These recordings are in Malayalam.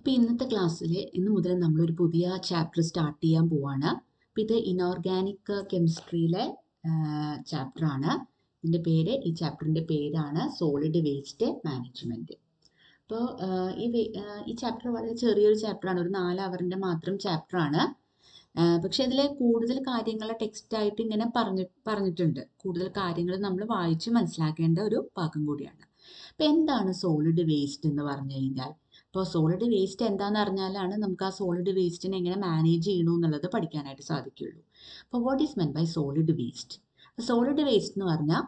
അപ്പോൾ ഇന്നത്തെ ക്ലാസ്സിൽ ഇന്ന് മുതൽ നമ്മളൊരു പുതിയ ചാപ്റ്റർ സ്റ്റാർട്ട് ചെയ്യാൻ പോവാണ് അപ്പോൾ ഇത് ഇനോർഗാനിക് കെമിസ്ട്രിയിലെ ചാപ്റ്ററാണ് ഇതിൻ്റെ പേര് ഈ ചാപ്റ്ററിൻ്റെ പേരാണ് സോളിഡ് വേസ്റ്റ് മാനേജ്മെൻറ്റ് അപ്പോൾ ഈ വേ- ആ, ഈ ചാപ്റ്റർ വളരെ ചെറിയൊരു ചാപ്റ്ററാണ് ഒരു നാല് അവറിൻ്റെ മാത്രം ചാപ്റ്ററാണ് പക്ഷേ ഇതിൽ കൂടുതൽ കാര്യങ്ങൾ ടെക്സ്റ്റായിട്ട് ഇങ്ങനെ പറഞ്ഞി പറഞ്ഞിട്ടുണ്ട് കൂടുതൽ കാര്യങ്ങൾ നമ്മൾ വായിച്ച് മനസ്സിലാക്കേണ്ട ഒരു ഭാഗം കൂടിയാണ് അപ്പോൾ എന്താണ് സോളിഡ് വേസ്റ്റ് എന്ന് പറഞ്ഞു കഴിഞ്ഞാൽ ഇപ്പോൾ സോളിഡ് വേസ്റ്റ് എന്താണെന്ന് അറിഞ്ഞാലാണ് നമുക്ക് ആ സോളിഡ് വേസ്റ്റിനെ എങ്ങനെ മാനേജ് ചെയ്യണു എന്നുള്ളത് പഠിക്കാനായിട്ട് സാധിക്കുള്ളൂ അപ്പോൾ what is meant by solid waste solid waste എന്ന് പറഞ്ഞാൽ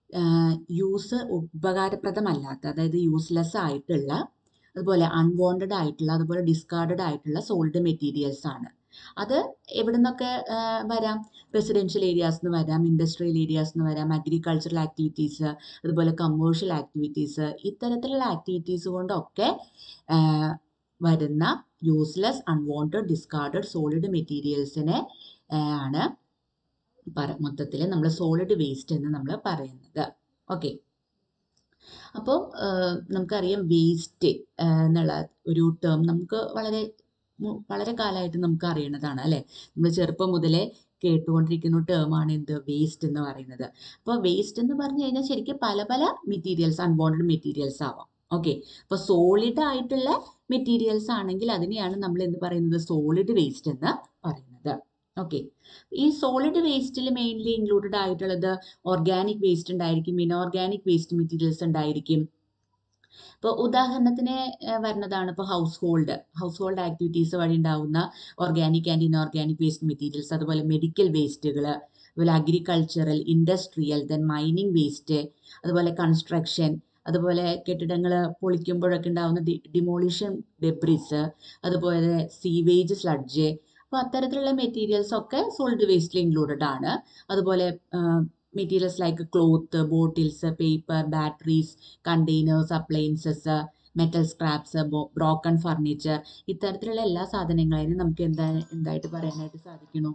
യൂസ് ഉപകാരപ്രദമല്ലാത്ത അതായത് യൂസ്ലെസ് ആയിട്ടുള്ള അതുപോലെ അൺവാണ്ടഡ് ആയിട്ടുള്ള അതുപോലെ ഡിസ്കാർഡഡ് ആയിട്ടുള്ള സോളിഡ് മെറ്റീരിയൽസ് ആണ് അത് എവിടെ നിന്നൊക്കെ വരാം റെസിഡൻഷ്യൽ ഏരിയാസ് നിന്ന് വരാം ഇൻഡസ്ട്രിയൽ ഏരിയാസ് നിന്ന് വരാം അഗ്രികൾച്ചറൽ ആക്ടിവിറ്റീസ് അതുപോലെ കമേഴ്ഷ്യൽ ആക്ടിവിറ്റീസ് ഇത്തരത്തിലുള്ള ആക്ടിവിറ്റീസ് കൊണ്ടൊക്കെ ആ, വരുന്ന യൂസ്ലെസ് അൺവാണ്ടഡ് ഡിസ്കാർഡഡ് സോളിഡ് മെറ്റീരിയൽസിനെ ആണ് പറ മൊത്തത്തിൽ നമ്മൾ സോളിഡ് വേസ്റ്റ് എന്ന് നമ്മൾ പറയുന്നത് ഓക്കെ അപ്പോൾ നമുക്കറിയാം വേസ്റ്റ് എന്നുള്ള ഒരു ടേം നമുക്ക് വളരെ മു- വളരെ കാലമായിട്ട് നമുക്ക് അറിയണതാണ് അല്ലേ നമ്മൾ ചെറുപ്പം മുതലേ കേട്ടുകൊണ്ടിരിക്കുന്ന ടേമാണ് എന്ത് വേസ്റ്റ് എന്ന് പറയുന്നത് അപ്പോൾ വേസ്റ്റ് എന്ന് പറഞ്ഞു കഴിഞ്ഞാൽ ശരിക്കും പല പല മെറ്റീരിയൽസ് അൺവാണ്ടഡ് മെറ്റീരിയൽസ് ആവാം ഓക്കെ അപ്പോൾ സോളിഡ് ആയിട്ടുള്ള മെറ്റീരിയൽസ് ആണെങ്കിൽ അതിനെയാണ് നമ്മൾ എന്ത് പറയുന്നത് സോളിഡ് വേസ്റ്റ് എന്ന് പറയുന്നത് ഓക്കെ ഈ സോളിഡ് വേസ്റ്റിൽ മെയിൻലി ഇൻക്ലൂഡഡ് ആയിട്ടുള്ളത് ഓർഗാനിക് വേസ്റ്റ് ഉണ്ടായിരിക്കും ഇനോർഗാനിക് വേസ്റ്റ് മെറ്റീരിയൽസ് ഉണ്ടായിരിക്കും ഇപ്പോൾ ഉദാഹരണത്തിന് ഏഹ് വരുന്നതാണ് ഇപ്പോൾ household household activities വഴി ഉണ്ടാവുന്ന organic and inorganic waste materials അതുപോലെ മെഡിക്കൽ വേസ്റ്റുകൾ അതുപോലെ agricultural industrial then mining waste അതുപോലെ കൺസ്ട്രക്ഷൻ അതുപോലെ കെട്ടിടങ്ങൾ പൊളിക്കുമ്പോഴൊക്കെ ഉണ്ടാവുന്ന ഡി ഡിമോളിഷൻ ഡെബ്രിസ് അതുപോലെ സീവേജ് സ്ലഡ്ജ് അപ്പോൾ അത്തരത്തിലുള്ള മെറ്റീരിയൽസ് ഒക്കെ സോളിഡ് വേസ്റ്റിൽ ഇൻക്ലൂഡഡ് ആണ് അതുപോലെ materials like cloth bottles paper batteries containers appliances metal scraps broken furniture ഇത്തരത്തിലുള്ള എല്ലാ സാധനങ്ങളെയും നമുക്ക് എന്താ എന്തായിട്ട് പറയാനായിട്ട് സാധിക്കണു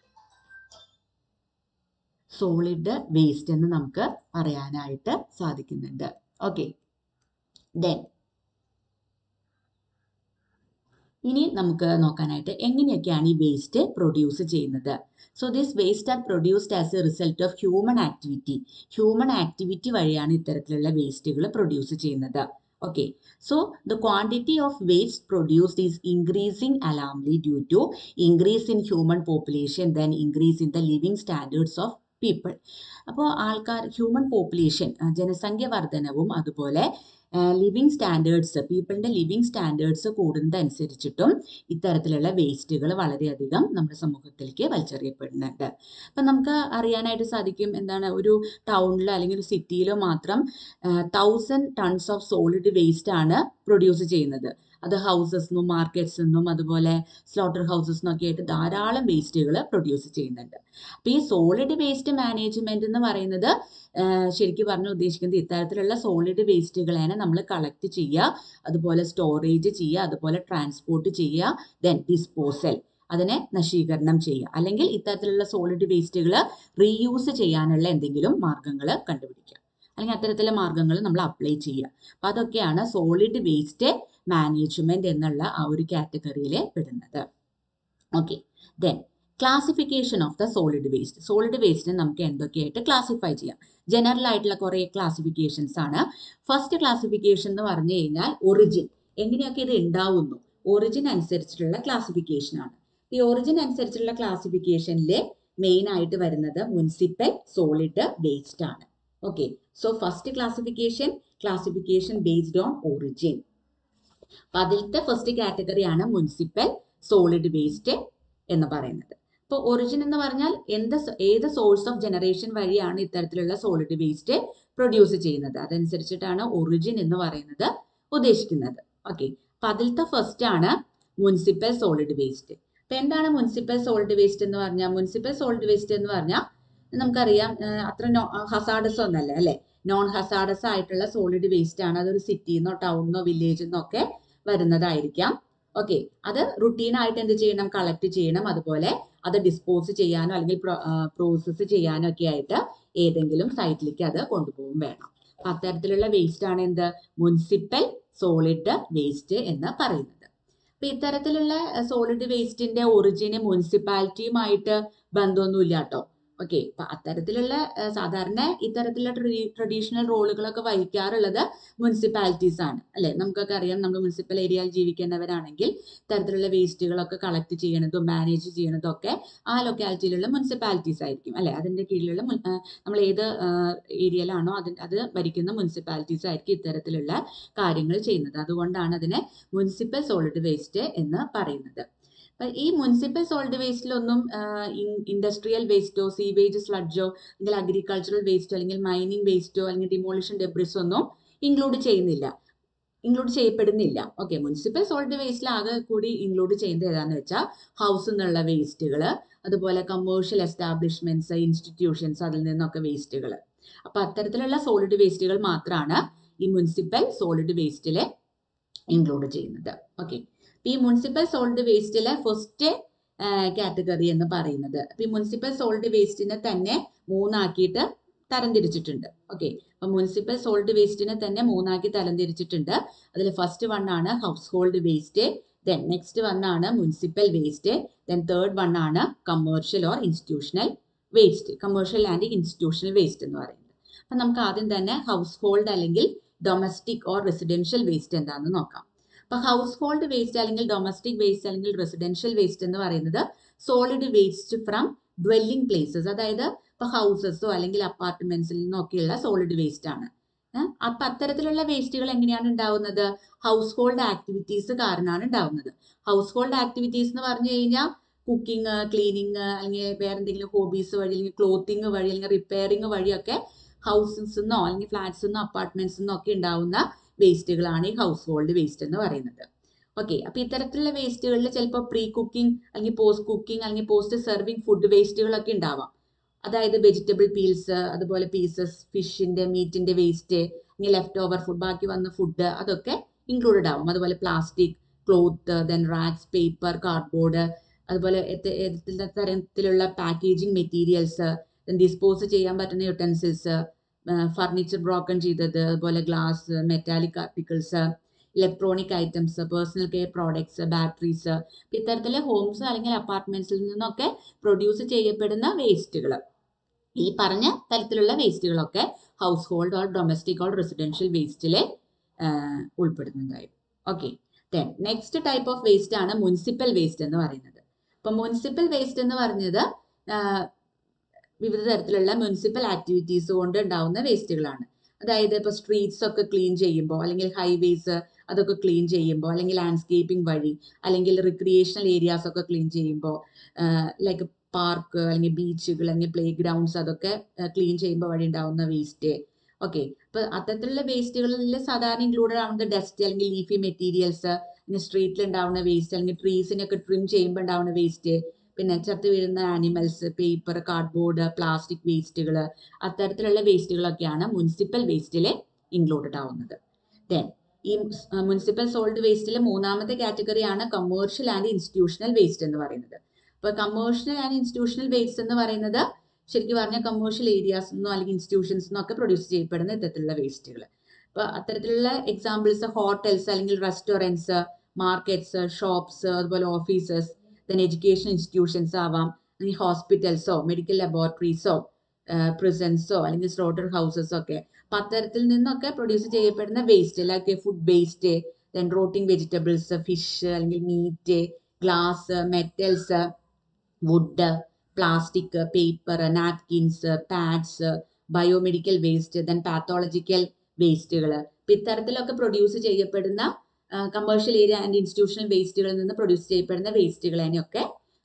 സോളിഡ് വേസ്റ്റ് എന്ന് നമുക്ക് പറയാനായിട്ട് സാധിക്കുന്നുണ്ട് ഓക്കെ ദെൻ ഇനി നമുക്ക് നോക്കാനായിട്ട് എങ്ങനെയൊക്കെയാണ് ഈ വേസ്റ്റ് പ്രൊഡ്യൂസ് ചെയ്യുന്നത് so this waste are produced as a result of human activity human activity വഴിയാണ് ഇത്തരത്തിലുള്ള വേസ്റ്റുകൾ പ്രൊഡ്യൂസ് ചെയ്യുന്നത് okay so the quantity of waste produced is increasing alarmingly due to increase in human population then increase in the living standards of people അപ്പോൾ ആൾക്കാർ ഹ്യൂമൻ പോപ്പുലേഷൻ ജനസംഖ്യ വർധനവും അതുപോലെ ലിവിങ് സ്റ്റാൻഡേർഡ്സ് പീപ്പിളിൻ്റെ ലിവിങ് സ്റ്റാൻഡേർഡ്സ് കൂടുന്നതനുസരിച്ചിട്ടും ഇത്തരത്തിലുള്ള വേസ്റ്റുകൾ വളരെയധികം നമ്മുടെ സമൂഹത്തിലേക്ക് വലിച്ചെറിയപ്പെടുന്നുണ്ട് അപ്പം നമുക്ക് അറിയാനായിട്ട് സാധിക്കും എന്താണ് ഒരു ടൗണിലോ അല്ലെങ്കിൽ ഒരു സിറ്റിയിലോ മാത്രം thousand tons of solid waste ആണ് പ്രൊഡ്യൂസ് ചെയ്യുന്നത് അത് ഹൗസസ് നിന്നും മാർക്കറ്റ്സ് നിന്നും അതുപോലെ സ്ലോട്ടർ ഹൗസസ് നിന്നൊക്കെ ആയിട്ട് ധാരാളം വേസ്റ്റുകൾ പ്രൊഡ്യൂസ് ചെയ്യുന്നുണ്ട് അപ്പോൾ ഈ സോളിഡ് വേസ്റ്റ് മാനേജ്മെന്റ് എന്ന് പറയുന്നത് ആഹ് ശരിക്കും പറഞ്ഞ് ഉദ്ദേശിക്കുന്നത് ഇത്തരത്തിലുള്ള സോളിഡ് വേസ്റ്റുകളെ നമ്മൾ കളക്ട് ചെയ്യുക അതുപോലെ സ്റ്റോറേജ് ചെയ്യുക അതുപോലെ ട്രാൻസ്പോർട്ട് ചെയ്യുക ദെൻ ഡിസ്പോസൽ അതിനെ നശീകരണം ചെയ്യുക അല്ലെങ്കിൽ ഇത്തരത്തിലുള്ള സോളിഡ് വേസ്റ്റുകൾ റീയൂസ് ചെയ്യാനുള്ള എന്തെങ്കിലും മാർഗങ്ങൾ കണ്ടുപിടിക്കുക അല്ലെങ്കിൽ അത്തരത്തിലുള്ള മാർഗങ്ങൾ നമ്മൾ അപ്ലൈ ചെയ്യുക അപ്പോൾ അതൊക്കെയാണ് സോളിഡ് വേസ്റ്റ് മാനേജ്മെന്റ് എന്നുള്ള ആ ഒരു കാറ്റഗറിയിൽ പെടുന്നത് okay then classification of the solid waste solid വേസ്റ്റിനെ നമുക്ക് എന്തൊക്കെയായിട്ട് ക്ലാസിഫൈ ചെയ്യാം ജനറൽ ആയിട്ടുള്ള കുറേ ക്ലാസിഫിക്കേഷൻസ് ആണ് ഫസ്റ്റ് ക്ലാസിഫിക്കേഷൻ എന്ന് പറഞ്ഞു കഴിഞ്ഞാൽ ഒറിജിൻ എങ്ങനെയൊക്കെ ഇത് ഉണ്ടാവുന്നു ഒറിജിൻ അനുസരിച്ചിട്ടുള്ള ക്ലാസിഫിക്കേഷൻ ആണ് ഈ ഒറിജിൻ അനുസരിച്ചുള്ള ക്ലാസിഫിക്കേഷനിൽ മെയിൻ ആയിട്ട് വരുന്നത് മുനിസിപ്പൽ സോളിഡ് വേസ്റ്റ് ആണ് okay so first classification classification based on origin അപ്പൊ അതിലത്തെ ഫസ്റ്റ് കാറ്റഗറിയാണ് മുനിസിപ്പൽ സോളിഡ് വേസ്റ്റ് എന്ന് പറയുന്നത് ഇപ്പോൾ ഒറിജിൻ എന്ന് പറഞ്ഞാൽ എന്ത് സ- ഏത് സോഴ്സ് ഓഫ് ജനറേഷൻ വഴിയാണ് ഇത്തരത്തിലുള്ള സോളിഡ് വേസ്റ്റ് പ്രൊഡ്യൂസ് ചെയ്യുന്നത് അതനുസരിച്ചിട്ടാണ് ഒറിജിൻ എന്ന് പറയുന്നത് ഉദ്ദേശിക്കുന്നത് ഓക്കെ അപ്പൊ അതിലത്തെ ഫസ്റ്റ് ആണ് മുനിസിപ്പൽ സോളിഡ് വേസ്റ്റ് അപ്പൊ എന്താണ് മുനിസിപ്പൽ സോളിഡ് വേസ്റ്റ് എന്ന് പറഞ്ഞാൽ മുനിസിപ്പൽ സോളിഡ് വേസ്റ്റ് എന്ന് പറഞ്ഞാൽ നമുക്കറിയാം ആ, അത്ര ഹസാഡസ് ഒന്നല്ല അല്ലെ നോൺ ഹസാഡസ് ആയിട്ടുള്ള സോളിഡ് വേസ്റ്റ് ആണ് അതൊരു സിറ്റിന്നോ ടൗണിന്നോ വില്ലേജിൽ നിന്നോ ഒക്കെ വരുന്നതായിരിക്കാം ഓക്കെ അത് റുട്ടീൻ ആയിട്ട് എന്ത് ചെയ്യണം കളക്ട് ചെയ്യണം അതുപോലെ അത് ഡിസ്പോസ് ചെയ്യാനോ അല്ലെങ്കിൽ പ്രോസസ്സ് ചെയ്യാനോ ഒക്കെ ആയിട്ട് ഏതെങ്കിലും സൈറ്റിലേക്ക് അത് കൊണ്ടുപോകും വേണം അപ്പൊ അത്തരത്തിലുള്ള വേസ്റ്റ് ആണ് എന്ത് മുനിസിപ്പൽ സോളിഡ് വേസ്റ്റ് എന്ന് പറയുന്നത് അപ്പൊ ഇത്തരത്തിലുള്ള സോളിഡ് വേസ്റ്റിന്റെ ഒറിജിന് മുനിസിപ്പാലിറ്റിയുമായിട്ട് ബന്ധമൊന്നുമില്ല കേട്ടോ ഓക്കെ അപ്പൊ അത്തരത്തിലുള്ള ഏഹ്, സാധാരണ ഇത്തരത്തിലുള്ള ട്രഡീഷണൽ റോളുകളൊക്കെ വഹിക്കാറുള്ളത് മുനിസിപ്പാലിറ്റീസ് ആണ് അല്ലെ നമുക്കൊക്കെ അറിയാം നമ്മൾ മുനിസിപ്പൽ ഏരിയയിൽ ജീവിക്കുന്നവരാണെങ്കിൽ ഇത്തരത്തിലുള്ള വേസ്റ്റുകളൊക്കെ കളക്ട് ചെയ്യണതും മാനേജ് ചെയ്യണതും ഒക്കെ ആ ലൊക്കാലിറ്റിയിലുള്ള മുനിസിപ്പാലിറ്റീസ് ആയിരിക്കും അല്ലെ അതിന്റെ കീഴിലുള്ള മുൻ- ഏഹ്, നമ്മൾ ഏത് ഏരിയയിലാണോ അതിന് അത് ഭരിക്കുന്ന മുനിസിപ്പാലിറ്റീസ് ആയിരിക്കും ഇത്തരത്തിലുള്ള കാര്യങ്ങൾ ചെയ്യുന്നത് അതുകൊണ്ടാണ് അതിനെ മുനിസിപ്പൽ സോളിഡ് വേസ്റ്റ് എന്ന് പറയുന്നത് അപ്പൊ ഈ മുനിസിപ്പൽ സോളിഡ് വേസ്റ്റിലൊന്നും ഇൻഡസ്ട്രിയൽ വേസ്റ്റോ സീവേജ് സ്ലഡ്ജോ അല്ലെങ്കിൽ അഗ്രികൾച്ചറൽ വേസ്റ്റോ അല്ലെങ്കിൽ മൈനിങ് വേസ്റ്റോ അല്ലെങ്കിൽ ഡിമോളിഷൻ ഡെബ്രിസ് ഒന്നും ഇൻക്ലൂഡ് ചെയ്യുന്നില്ല ഇൻക്ലൂഡ് ചെയ്യപ്പെടുന്നില്ല ഓക്കെ മുനിസിപ്പൽ സോളിഡ് വേസ്റ്റിൽ ആകെ കൂടി ഇൻക്ലൂഡ് ചെയ്യുന്നത് ഏതാന്ന് വെച്ചാൽ ഹൗസിൽ നിന്നുള്ള വേസ്റ്റുകൾ അതുപോലെ കമേഴ്ഷ്യൽ എസ്റ്റാബ്ലിഷ്മെന്റ്സ് ഇൻസ്റ്റിറ്റ്യൂഷൻസ് അതിൽ നിന്നൊക്കെ വേസ്റ്റുകൾ അപ്പൊ അത്തരത്തിലുള്ള സോളിഡ് വേസ്റ്റുകൾ മാത്രമാണ് ഈ മുനിസിപ്പൽ സോളിഡ് വേസ്റ്റിൽ ഇൻക്ലൂഡ് ചെയ്യുന്നത് ഓക്കെ ഈ മുനിസിപ്പൽ സോളിഡ് വേസ്റ്റിലെ ഫസ്റ്റ് കാറ്റഗറി എന്ന് പറയുന്നത് അപ്പൊ ഈ മുനിസിപ്പൽ സോളിഡ് വേസ്റ്റിനെ തന്നെ മൂന്നാക്കിയിട്ട് തരംതിരിച്ചിട്ടുണ്ട് ഓക്കെ അപ്പൊ മുനിസിപ്പൽ സോളിഡ് വേസ്റ്റിനെ തന്നെ മൂന്നാക്കി തരംതിരിച്ചിട്ടുണ്ട് അതിൽ ഫസ്റ്റ് വൺ ആണ് household waste then next one ആണ് municipal waste then third one ആണ് commercial or institutional waste commercial and institutional waste എന്ന് പറയുന്നത് അപ്പൊ നമുക്ക് ആദ്യം തന്നെ ഹൗസ് ഹോൾഡ് അല്ലെങ്കിൽ ഡൊമസ്റ്റിക് ഓർ റെസിഡൻഷ്യൽ വേസ്റ്റ് എന്താണെന്ന് നോക്കാം അപ്പൊ ഹൗസ് ഹോൾഡ് വേസ്റ്റ് അല്ലെങ്കിൽ ഡൊമസ്റ്റിക് വേസ്റ്റ് അല്ലെങ്കിൽ റെസിഡൻഷ്യൽ വേസ്റ്റ് എന്ന് പറയുന്നത് solid waste from dwelling places അതായത് ഇപ്പൊ ഹൗസസോ അല്ലെങ്കിൽ അപ്പാർട്ട്മെന്റ്സിൽ നിന്നൊക്കെയുള്ള സോളിഡ് വേസ്റ്റ് ആണ് ഏഹ് അപ്പൊ അത്തരത്തിലുള്ള വേസ്റ്റുകൾ എങ്ങനെയാണ് ഉണ്ടാവുന്നത് ഹൗസ് ഹോൾഡ് ആക്ടിവിറ്റീസ് കാരണമാണ് ഉണ്ടാവുന്നത് ഹൗസ് ഹോൾഡ് ആക്ടിവിറ്റീസ് എന്ന് പറഞ്ഞു കഴിഞ്ഞാൽ കുക്കിംഗ് ക്ലീനിങ് അല്ലെങ്കിൽ വേറെ എന്തെങ്കിലും ഹോബീസ് വഴി അല്ലെങ്കിൽ ക്ലോത്തിങ് വഴി അല്ലെങ്കിൽ റിപ്പയറിങ് വഴിയൊക്കെ ഹൗസസ് നിന്നോ അല്ലെങ്കിൽ ഫ്ലാറ്റ്സ് നിന്നോ അപ്പാർട്ട്മെന്റ്സ് നിന്നോ ഒക്കെ ഉണ്ടാവുന്ന വേസ്റ്റുകളാണ് ഈ ഹൗസ് ഹോൾഡ് വേസ്റ്റ് എന്ന് പറയുന്നത് ഓക്കെ അപ്പൊ ഇത്തരത്തിലുള്ള വേസ്റ്റുകളിൽ ചിലപ്പോൾ പ്രീ കുക്കിംഗ് അല്ലെങ്കിൽ പോസ്റ്റ് കുക്കിംഗ് അല്ലെങ്കിൽ പോസ്റ്റ് സെർവിങ് ഫുഡ് വേസ്റ്റുകളൊക്കെ ഉണ്ടാവാം അതായത് വെജിറ്റബിൾ പീൽസ് അതുപോലെ പീസസ് ഫിഷിന്റെ മീറ്റിന്റെ വേസ്റ്റ് അല്ലെങ്കിൽ ലെഫ്റ്റ് ഓവർ ഫുഡ് ബാക്കി വന്ന ഫുഡ് അതൊക്കെ ഇൻക്ലൂഡഡ് ആവും അതുപോലെ plastic cloth then rags paper cardboard അതുപോലെ എത്ത- എത്ത- തരത്തിലുള്ള പാക്കേജിങ് മെറ്റീരിയൽസ് ഡിസ്പോസ് ചെയ്യാൻ പറ്റുന്ന യുട്ടൻസിൽസ് ഫർണിച്ചർ ബ്രോക്കൺ ചെയ്തത് അതുപോലെ glass metallic articles electronic items personal care products batteries ഇത്തരത്തിലെ ഹോംസ് അല്ലെങ്കിൽ അപ്പാർട്ട്മെന്റ്സിൽ നിന്നൊക്കെ പ്രൊഡ്യൂസ് ചെയ്യപ്പെടുന്ന വേസ്റ്റുകൾ ഈ പറഞ്ഞ തരത്തിലുള്ള വേസ്റ്റുകളൊക്കെ household or domestic or residential വേസ്റ്റിൽ ഉൾപ്പെടുന്നതായി okay then next type of waste ആണ് മുനിസിപ്പൽ വേസ്റ്റ് എന്ന് പറയുന്നത് അപ്പൊ മുനിസിപ്പൽ വേസ്റ്റ് എന്ന് പറഞ്ഞത് ആ, വിവിധ തരത്തിലുള്ള മുനിസിപ്പൽ ആക്ടിവിറ്റീസ് കൊണ്ട് ഉണ്ടാവുന്ന വേസ്റ്റുകളാണ് അതായത് ഇപ്പോൾ സ്ട്രീറ്റ്സ് ഒക്കെ ക്ലീൻ ചെയ്യുമ്പോൾ അല്ലെങ്കിൽ ഹൈവേസ് അതൊക്കെ ക്ലീൻ ചെയ്യുമ്പോൾ അല്ലെങ്കിൽ ലാൻഡ്സ്കേപ്പിംഗ് വഴി അല്ലെങ്കിൽ റിക്രിയേഷണൽ ഏരിയാസ് ഒക്കെ ക്ലീൻ ചെയ്യുമ്പോൾ ലൈക്ക് പാർക്ക് അല്ലെങ്കിൽ ബീച്ചുകൾ അല്ലെങ്കിൽ പ്ലേ ഗ്രൗണ്ട്സ് അതൊക്കെ ക്ലീൻ ചെയ്യുമ്പോൾ വഴി ഉണ്ടാവുന്ന വേസ്റ്റ് ഓക്കെ അപ്പൊ അത്തരത്തിലുള്ള വേസ്റ്റുകളിൽ സാധാരണ ഇൻക്ലൂഡഡ് ആവുന്നത് ഡസ്റ്റ് അല്ലെങ്കിൽ ലീഫി മെറ്റീരിയൽസ് പിന്നെ സ്ട്രീറ്റിൽ ഉണ്ടാവുന്ന വേസ്റ്റ് അല്ലെങ്കിൽ ട്രീസിനൊക്കെ ട്രിം ചെയ്യുമ്പോൾ ഉണ്ടാവുന്ന വേസ്റ്റ് പിന്നെ ചത്തു വീഴുന്ന ആനിമൽസ് പേപ്പർ കാർഡ്ബോർഡ് പ്ലാസ്റ്റിക് വേസ്റ്റുകൾ അത്തരത്തിലുള്ള വേസ്റ്റുകളൊക്കെയാണ് മുനിസിപ്പൽ വേസ്റ്റിൽ ഇൻക്ലൂഡഡ് ആവുന്നത് ദെൻ ഈ മുനിസിപ്പൽ സോൾഡ് വേസ്റ്റിലെ മൂന്നാമത്തെ കാറ്റഗറിയാണ് കമേഴ്ഷ്യൽ ആൻഡ് ഇൻസ്റ്റിറ്റ്യൂഷണൽ വേസ്റ്റ് എന്ന് പറയുന്നത് അപ്പോൾ കമേഴ്ഷ്യൽ ആൻഡ് ഇൻസ്റ്റിറ്റ്യൂഷണൽ വേസ്റ്റ് എന്ന് പറയുന്നത് ശരിക്കും പറഞ്ഞാൽ കമേഴ്ഷ്യൽ ഏരിയാസ് നിന്നോ അല്ലെങ്കിൽ ഇൻസ്റ്റിറ്റ്യൂഷൻസ് നിന്നോ ഒക്കെ പ്രൊഡ്യൂസ് ചെയ്യപ്പെടുന്ന ഇത്തരത്തിലുള്ള വേസ്റ്റുകൾ അപ്പോൾ അത്തരത്തിലുള്ള എക്സാമ്പിൾസ് ഹോട്ടൽസ് അല്ലെങ്കിൽ റെസ്റ്റോറൻറ്റ്സ് മാർക്കറ്റ്സ് ഷോപ്സ് അതുപോലെ ഓഫീസസ് ദെൻ എഡ്യൂക്കേഷൻ ഇൻസ്റ്റിറ്റ്യൂഷൻസ് ആവാം അല്ലെങ്കിൽ ഹോസ്പിറ്റൽസോ മെഡിക്കൽ ലബോറട്ടറീസോ പ്രിസൻസോ അല്ലെങ്കിൽ സ്ലോട്ടർ ഹൗസസോ ഒക്കെ അപ്പം അത്തരത്തിൽ നിന്നൊക്കെ പ്രൊഡ്യൂസ് ചെയ്യപ്പെടുന്ന waste like food waste then rotting vegetables fish അല്ലെങ്കിൽ meat glass metals wood plastic paper napkins pads biomedical waste then pathological വേസ്റ്റുകൾ അപ്പം ഇത്തരത്തിലൊക്കെ പ്രൊഡ്യൂസ് ചെയ്യപ്പെടുന്ന കമേഴ്ഷ്യൽ ഏരിയ ആൻഡ് ഇൻസ്റ്റിറ്റ്യൂഷണൽ വേസ്റ്റുകളിൽ നിന്ന് പ്രൊഡ്യൂസ് ചെയ്യപ്പെടുന്ന വേസ്റ്റുകളെയൊക്കെ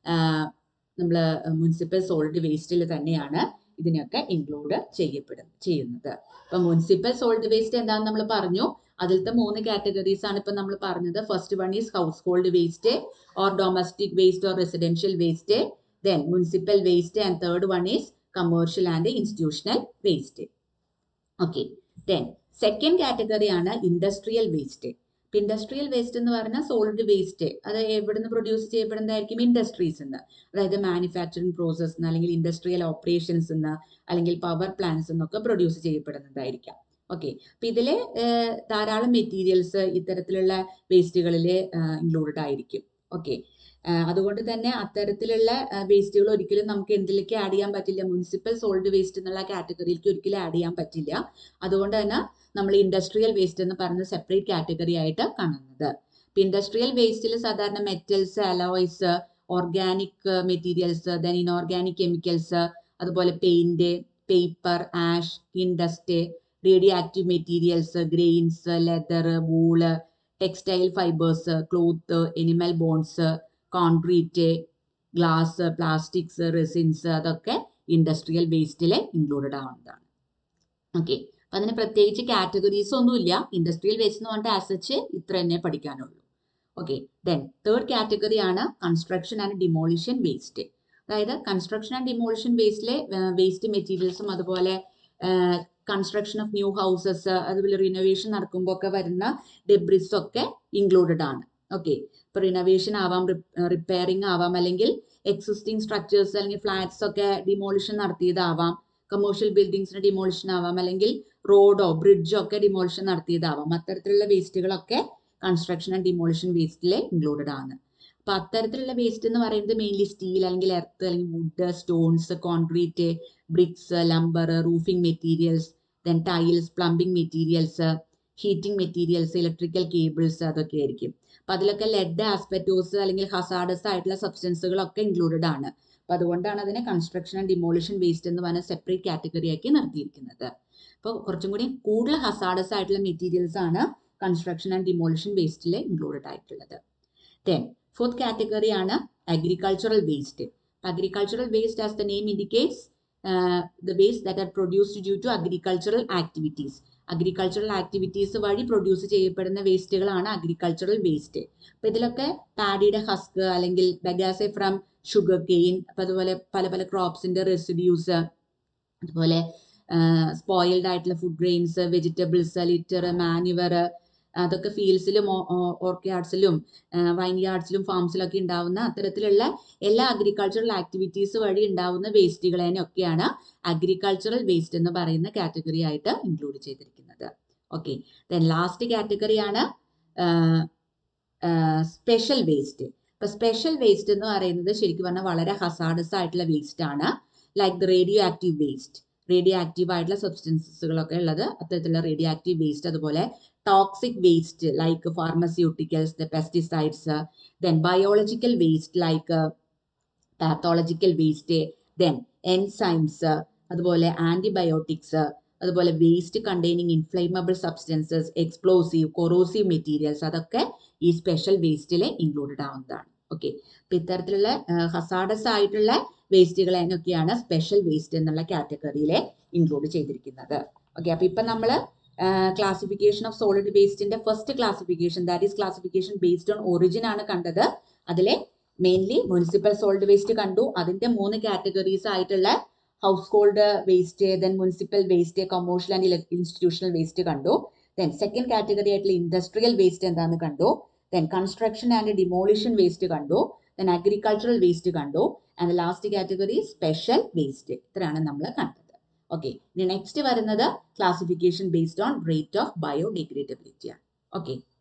നമ്മൾ മുനിസിപ്പൽ സോളിഡ് വേസ്റ്റിൽ തന്നെയാണ് ഇതിനൊക്കെ ഇൻക്ലൂഡ് ചെയ്യപ്പെടും ചെയ്യുന്നത് ഇപ്പം മുനിസിപ്പൽ സോളിഡ് വേസ്റ്റ് എന്താണെന്ന് നമ്മൾ പറഞ്ഞു അതിലത്തെ മൂന്ന് കാറ്റഗറീസ് ആണ് ഇപ്പം നമ്മൾ പറഞ്ഞത് first one is household waste or domestic waste or residential waste then municipal waste and third one is commercial and institutional waste okay then second കാറ്റഗറിയാണ് ഇൻഡസ്ട്രിയൽ വേസ്റ്റ് ഇൻഡസ്ട്രിയൽ വേസ്റ്റ് എന്ന് പറഞ്ഞാൽ സോളിഡ് വേസ്റ്റ് അത് എവിടുന്ന് പ്രൊഡ്യൂസ് ചെയ്യപ്പെടുന്നതായിരിക്കും ഇൻഡസ്ട്രീസ് നിന്ന് അതായത് മാനുഫാക്ചറിങ് പ്രോസസ് അല്ലെങ്കിൽ ഇൻഡസ്ട്രിയൽ ഓപ്പറേഷൻസ് നിന്ന് അല്ലെങ്കിൽ പവർ പ്ലാന്റ്സ് നിന്നൊക്കെ പ്രൊഡ്യൂസ് ചെയ്യപ്പെടുന്നതായിരിക്കാം ഓക്കെ അപ്പൊ ഇതില് ഏഹ്, ധാരാളം മെറ്റീരിയൽസ് ഇത്തരത്തിലുള്ള വേസ്റ്റുകളിൽ ഇൻക്ലൂഡഡ് ആയിരിക്കും ഓക്കെ അതുകൊണ്ട് തന്നെ അത്തരത്തിലുള്ള വേസ്റ്റുകൾ ഒരിക്കലും നമുക്ക് എന്തിലേക്ക് ആഡ് ചെയ്യാൻ പറ്റില്ല മുനിസിപ്പൽ സോൾഡ് വേസ്റ്റ് എന്നുള്ള കാറ്റഗറിയിലേക്ക് ഒരിക്കലും ആഡ് ചെയ്യാൻ പറ്റില്ല അതുകൊണ്ട് തന്നെ നമ്മൾ ഇൻഡസ്ട്രിയൽ വേസ്റ്റ് എന്ന് പറയുന്ന സെപ്പറേറ്റ് കാറ്റഗറി ആയിട്ട് കാണുന്നത് ഇപ്പൊ ഇൻഡസ്ട്രിയൽ വേസ്റ്റിൽ സാധാരണ metals alloys organic materials then inorganic chemicals അതുപോലെ പെയിന്റ് പേപ്പർ ആഷ് ഇൻഡസ്റ്റ് radioactive materials grains leather wool textile fibres cloth animal bones concrete glass plastics resins അതൊക്കെ ഇൻഡസ്ട്രിയൽ വേസ്റ്റിൽ ഇൻക്ലൂഡഡ് ആവുന്നതാണ് ഓക്കെ അപ്പൊ അതിന് പ്രത്യേകിച്ച് കാറ്റഗറീസ് ഒന്നുമില്ല ഇൻഡസ്ട്രിയൽ വേസ്റ്റ് എന്ന് പറഞ്ഞിട്ട് ആസച്ച് ഇത്ര തന്നെ പഠിക്കാനുള്ളൂ ഓക്കെ ദെൻ തേർഡ് കാറ്റഗറി ആണ് കൺസ്ട്രക്ഷൻ ആൻഡ് ഡിമോളിഷൻ വേസ്റ്റ് അതായത് കൺസ്ട്രക്ഷൻ ആൻഡ് ഡിമോളിഷൻ വേസ്റ്റിലെ വേസ്റ്റ് മെറ്റീരിയൽസും അതുപോലെ കൺസ്ട്രക്ഷൻ ഓഫ് ന്യൂ ഹൗസസ് അതുപോലെ റിനോവേഷൻ നടക്കുമ്പോൾ ഒക്കെ വരുന്ന ഡെബ്രിസ് ഒക്കെ ഇൻക്ലൂഡഡ് ആണ് ഓക്കെ ഇപ്പൊ റിനോവേഷൻ ആവാം റിപ്പയറിംഗ് ആവാം അല്ലെങ്കിൽ എക്സിസ്റ്റിംഗ് സ്ട്രക്ചേഴ്സ് അല്ലെങ്കിൽ ഫ്ലാറ്റ്സ് ഒക്കെ ഡിമോളിഷൻ നടത്തിയതാവാം കമേഴ്ഷ്യൽ ബിൽഡിങ്സിന് ഡിമോളിഷൻ ആവാം അല്ലെങ്കിൽ റോഡോ ബ്രിഡ്ജോ ഒക്കെ ഡിമോളിഷൻ നടത്തിയതാവാം അത്തരത്തിലുള്ള വേസ്റ്റുകളൊക്കെ കൺസ്ട്രക്ഷൻ ആൻഡ് ഡിമോളിഷൻ വേസ്റ്റിൽ ഇൻക്ലൂഡഡ് ആണ് അപ്പൊ അത്തരത്തിലുള്ള വേസ്റ്റ് എന്ന് പറയുന്നത് മെയിൻലി സ്റ്റീൽ അല്ലെങ്കിൽ എർത്ത് അല്ലെങ്കിൽ wood stones concrete bricks lumber roofing materials then tiles plumbing materials heating materials electrical cables അതൊക്കെ ആയിരിക്കും അപ്പൊ അതിലൊക്കെ ലെഡ് ആസ്പെറ്റോസ് അല്ലെങ്കിൽ ഹസാഡസ് ആയിട്ടുള്ള സബ്സ്റ്റൻസുകളൊക്കെ ഇൻക്ലൂഡഡ് ആണ് അപ്പൊ അതുകൊണ്ടാണ് അതിനെ കൺസ്ട്രക്ഷൻ ആൻഡ് ഡിമോളിഷൻ വേസ്റ്റ് എന്ന് പറഞ്ഞ സെപ്പറേറ്റ് കാറ്റഗറി ആക്കി നിർത്തിയിരിക്കുന്നത് അപ്പോൾ കുറച്ചും കൂടി കൂടുതൽ ഹസാഡസ് ആയിട്ടുള്ള മെറ്റീരിയൽസ് ആണ് കൺസ്ട്രക്ഷൻ ആൻഡ് ഡിമോളിഷൻ വേസ്റ്റിൽ ഇൻക്ലൂഡഡ് ആയിട്ടുള്ളത് ദെൻ ഫോർത്ത് കാറ്റഗറി ആണ് agricultural waste agricultural waste as the name indicates the waste that are produced due to agricultural activities agricultural activities വഴി പ്രൊഡ്യൂസ് ചെയ്യപ്പെടുന്ന വേസ്റ്റുകളാണ് അഗ്രികൾച്ചറൽ വേസ്റ്റ് അപ്പൊ ഇതിലൊക്കെ പാഡിയുടെ ഹസ്ക് അല്ലെങ്കിൽ ബഗാസെ ഫ്രം ഷുഗർ കെയിൻ അപ്പൊ അതുപോലെ പല പല ക്രോപ്സിന്റെ റെസിഡ്യൂസ് അതുപോലെ സ്പോയിൽഡ് ആയിട്ടുള്ള food grains vegetables litter manure അതൊക്കെ ഫീൽഡ്സിലും ഓർക്കിയാർഡ്സിലും വൈൻ യാർഡ്സിലും ഫാംസിലൊക്കെ ഉണ്ടാവുന്ന അത്തരത്തിലുള്ള എല്ലാ അഗ്രികൾച്ചറൽ ആക്ടിവിറ്റീസ് വഴി ഉണ്ടാവുന്ന വേസ്റ്റുകളെയൊക്കെയാണ് അഗ്രികൾച്ചറൽ വേസ്റ്റ് എന്ന് പറയുന്ന കാറ്റഗറി ആയിട്ട് ഇൻക്ലൂഡ് ചെയ്തിരിക്കുന്നത് ഓക്കെ ദെൻ ലാസ്റ്റ് കാറ്റഗറിയാണ് സ്പെഷ്യൽ വേസ്റ്റ് ഇപ്പൊ സ്പെഷ്യൽ വേസ്റ്റ് എന്ന് പറയുന്നത് ശരിക്കും പറഞ്ഞാൽ വളരെ ഹസാഡസ് ആയിട്ടുള്ള വേസ്റ്റ് ആണ് like the radioactive waste radioactive ആയിട്ടുള്ള സബ്സ്റ്റൻസുകളൊക്കെ ഉള്ളത് അത്തരത്തിലുള്ള റേഡിയോ ആക്റ്റീവ് വേസ്റ്റ് അതുപോലെ toxic waste like pharmaceuticals the pesticides then biological waste like pathological waste then enzymes അതുപോലെ ആന്റിബയോട്ടിക്സ് അതുപോലെ waste containing inflammable substances explosive corrosive materials അതൊക്കെ ഈ സ്പെഷ്യൽ വേസ്റ്റിൽ ഇൻക്ലൂഡഡ് ആവുന്നതാണ് ഓക്കെ അപ്പൊ ഇത്തരത്തിലുള്ള ഹസാഡസ് ആയിട്ടുള്ള വേസ്റ്റുകളെയൊക്കെയാണ് സ്പെഷ്യൽ വേസ്റ്റ് എന്നുള്ള കാറ്റഗറിയിൽ ഇൻക്ലൂഡ് ചെയ്തിരിക്കുന്നത് ഓക്കെ അപ്പൊ ഇപ്പൊ നമ്മള് ക്ലാസിഫിക്കേഷൻ ഓഫ് സോളിഡ് വേസ്റ്റിന്റെ first classification that is classification based on origin ആണ് കണ്ടത് അതിലെ മെയിൻലി മുനിസിപ്പൽ സോൾഡ് വേസ്റ്റ് കണ്ടു അതിന്റെ മൂന്ന് കാറ്റഗറീസ് ആയിട്ടുള്ള household waste then municipal waste commercial and institutional waste കണ്ടു ദെൻ സെക്കൻഡ് കാറ്റഗറി ആയിട്ടുള്ള ഇൻഡസ്ട്രിയൽ വേസ്റ്റ് എന്താണെന്ന് കണ്ടു then construction and demolition waste കണ്ടു ദെൻ അഗ്രികൾച്ചറൽ വേസ്റ്റ് കണ്ടു and last category special waste ഇത്രയാണ് നമ്മൾ കണ്ടത് ഓക്കെ ഇനി നെക്സ്റ്റ് വരുന്നത് classification based on rate of biodegradability ആണ് ഓക്കെ